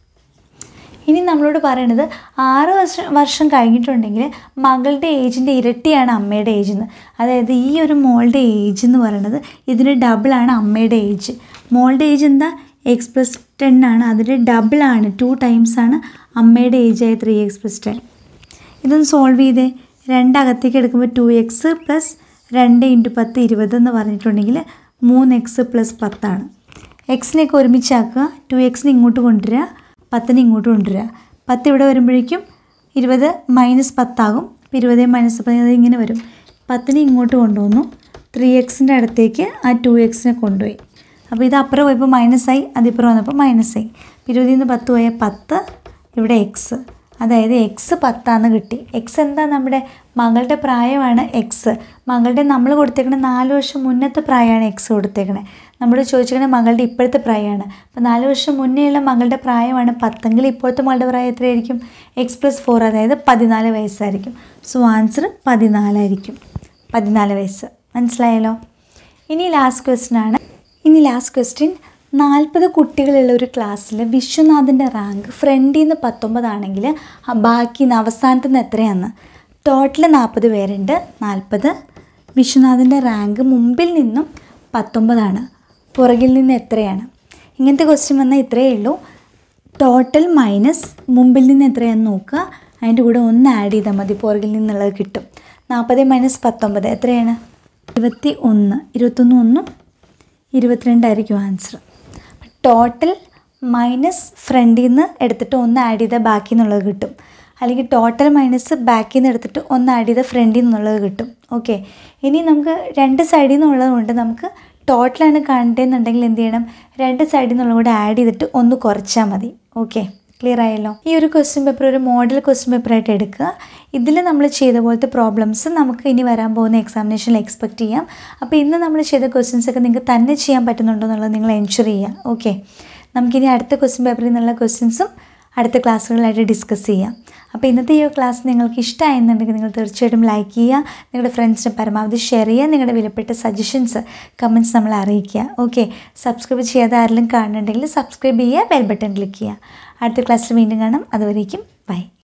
ഇനി നമ്മളോട് പറയണത് ആറ് വർഷം വർഷം കഴിഞ്ഞിട്ടുണ്ടെങ്കിൽ മകളുടെ ഏജിൻ്റെ ഇരട്ടിയാണ് അമ്മയുടെ ഏജ് എന്ന് അതായത് ഈ ഒരു മോളുടെ ഏജ് എന്ന് പറയുന്നത് ഇതിന് ഡബിളാണ് അമ്മയുടെ ഏജ് മോളുടെ ഏജ് എന്താ എക്സ് പ്ലസ് ടെൻ ആണ് അതിൻ്റെ ഡബിളാണ് ടു ടൈംസ് ആണ് അമ്മയുടെ ഏജായ ത്രീ എക്സ് പ്ലസ് ടെൻ ഇതൊന്ന് സോൾവ് ചെയ്തേ രണ്ടകത്തേക്ക് എടുക്കുമ്പോൾ ടു എക്സ് പ്ലസ് രണ്ട് ഇൻറ്റു പത്ത് ഇരുപത് എന്ന് പറഞ്ഞിട്ടുണ്ടെങ്കിൽ മൂന്ന് എക്സ് പ്ലസ് പത്താണ് എക്സിനെയൊക്കെ ഒരുമിച്ചാക്കുക ടു എക്സിനെ ഇങ്ങോട്ട് കൊണ്ടുവരിക പത്തിനെ ഇങ്ങോട്ട് കൊണ്ടുവരിക പത്ത് ഇവിടെ വരുമ്പോഴേക്കും ഇരുപത് മൈനസ് പത്താകും അപ്പോൾ ഇരുപത് മൈനസ് പത്ത് ഇങ്ങനെ വരും പത്തിനെ ഇങ്ങോട്ട് കൊണ്ടുവന്നു ത്രീ എക്സിൻ്റെ അടുത്തേക്ക് ആ ടു എക്സിനെ കൊണ്ടുപോയി അപ്പോൾ ഇത് അപ്പുറം പോയപ്പോൾ മൈനസായി അതിപ്പുറം വന്നപ്പോൾ മൈനസായി ഇരുപതിൽ നിന്ന് പത്ത് പോയാൽ പത്ത് ഇവിടെ എക്സ് അതായത് എക്സ് പത്താന്ന് കിട്ടി എക്സ് എന്താ നമ്മുടെ മകളുടെ പ്രായമാണ് എക്സ് മകളുടെ നമ്മൾ കൊടുത്തേക്കണ നാല് വർഷം മുന്നത്തെ പ്രായമാണ് എക്സ് കൊടുത്തേക്കണേ നമ്മൾ ചോദിച്ചിരിക്കണ മകളുടെ ഇപ്പോഴത്തെ പ്രായമാണ് അപ്പോൾ നാല് വർഷം മുന്നേയുള്ള മകളുടെ പ്രായമാണ് പത്തെങ്കിൽ ഇപ്പോഴത്തെ മകളുടെ പ്രായം എത്രയായിരിക്കും എക്സ് പ്ലസ് ഫോർ അതായത് പതിനാല് വയസ്സായിരിക്കും സോ ആൻസർ പതിനാലായിരിക്കും പതിനാല് വയസ്സ് മനസ്സിലായല്ലോ ഇനി ലാസ്റ്റ് ക്വസ്റ്റ്യൻ ആണ് ഇനി ലാസ്റ്റ് ക്വസ്റ്റ്യൻ നാൽപ്പത് കുട്ടികളുള്ള ഒരു ക്ലാസ്സിൽ വിശ്വനാഥിൻ്റെ റാങ്ക് ഫ്രണ്ടിൽ നിന്ന് പത്തൊമ്പതാണെങ്കിൽ ബാക്കി നിന്ന് അവസാനത്ത് നിന്ന് എത്രയാന്ന് ടോട്ടൽ നാൽപ്പത് പേരുണ്ട് നാൽപ്പത് വിശ്വനാഥിൻ്റെ റാങ്ക് മുമ്പിൽ നിന്നും പത്തൊമ്പതാണ് പുറകിൽ നിന്ന് എത്രയാണ് ഇങ്ങനത്തെ ക്വസ്റ്റ്യൻ വന്നാൽ ഇത്രയേ ഉള്ളൂ ടോട്ടൽ മൈനസ് മുമ്പിൽ നിന്ന് എത്രയാണെന്ന് നോക്കുക അതിൻ്റെ കൂടെ ഒന്ന് ആഡ് ചെയ്താൽ മതി പുറകിൽ നിന്നുള്ളത് കിട്ടും നാൽപ്പത് മൈനസ് പത്തൊമ്പത് എത്രയാണ് ഇരുപത്തി ഒന്ന് ഇരുപത്തൊന്ന് ഒന്നും ഇരുപത്തിരണ്ടായിരിക്കും ആൻസർ ടോട്ടൽ മൈനസ് ഫ്രണ്ടിൽ നിന്ന് എടുത്തിട്ട് ഒന്ന് ആഡ് ചെയ്താൽ ബാക്കി എന്നുള്ളത് കിട്ടും അല്ലെങ്കിൽ ടോട്ടൽ മൈനസ് ബാക്കിൽ നിന്ന് എടുത്തിട്ട് ഒന്ന് ആഡ് ചെയ്താൽ ഫ്രണ്ടിൽ നിന്നുള്ളത് കിട്ടും ഓക്കെ ഇനി നമുക്ക് രണ്ട് സൈഡിൽ നിന്നുള്ളത് കൊണ്ട് നമുക്ക് ടോട്ടലാണ് കാണേണ്ടതെന്നുണ്ടെങ്കിൽ എന്ത് ചെയ്യണം രണ്ട് സൈഡിൽ നിന്നുള്ളത് കൂടെ ആഡ് ചെയ്തിട്ട് ഒന്ന് കുറച്ചാൽ മതി ഓക്കെ ക്ലിയർ ആയല്ലോ ഈ ഒരു ക്വസ്റ്റ്യൻ പേപ്പർ ഒരു മോഡൽ ക്വസ്റ്റ്യൻ പേപ്പറായിട്ട് എടുക്കുക ഇതിൽ നമ്മൾ ചെയ്ത പോലത്തെ പ്രോബ്ലംസ് നമുക്ക് ഇനി വരാൻ പോകുന്ന എക്സാമിനേഷനിൽ എക്സ്പെക്റ്റ് ചെയ്യാം അപ്പോൾ ഇന്ന് നമ്മൾ ചെയ്ത ക്വസ്റ്റ്യൻസ് ഒക്കെ നിങ്ങൾക്ക് തന്നെ ചെയ്യാൻ പറ്റുന്നുണ്ടോ എന്നുള്ളത് നിങ്ങൾ എൻഷുർ ചെയ്യുക ഓക്കെ നമുക്കിനി അടുത്ത ക്വസ്റ്റ്യൻ പേപ്പറിൽ നിന്നുള്ള ക്വസ്റ്റ്യൻസും അടുത്ത ക്ലാസ്സുകളിലായിട്ട് ഡിസ്കസ് ചെയ്യാം അപ്പോൾ ഇന്നത്തെ ഈ ക്ലാസ് നിങ്ങൾക്ക് ഇഷ്ടമായെന്നുണ്ടെങ്കിൽ നിങ്ങൾ തീർച്ചയായിട്ടും ലൈക്ക് ചെയ്യുക നിങ്ങളുടെ ഫ്രണ്ട്സിന് പരമാവധി ഷെയർ ചെയ്യുക നിങ്ങളുടെ വിലപ്പെട്ട സജഷൻസ് കമൻറ്റ്സ് നമ്മളെ അറിയിക്കുക ഓക്കെ സബ്സ്ക്രൈബ് ചെയ്യാതെ ആരെങ്കിലും കാണുന്നുണ്ടെങ്കിൽ സബ്സ്ക്രൈബ് ചെയ്യുക ബെൽ ബട്ടൺ ക്ലിക്ക് ചെയ്യുക അടുത്ത ക്ലാസ്സിൽ വീണ്ടും കാണാം അതുവരേക്കും ബൈ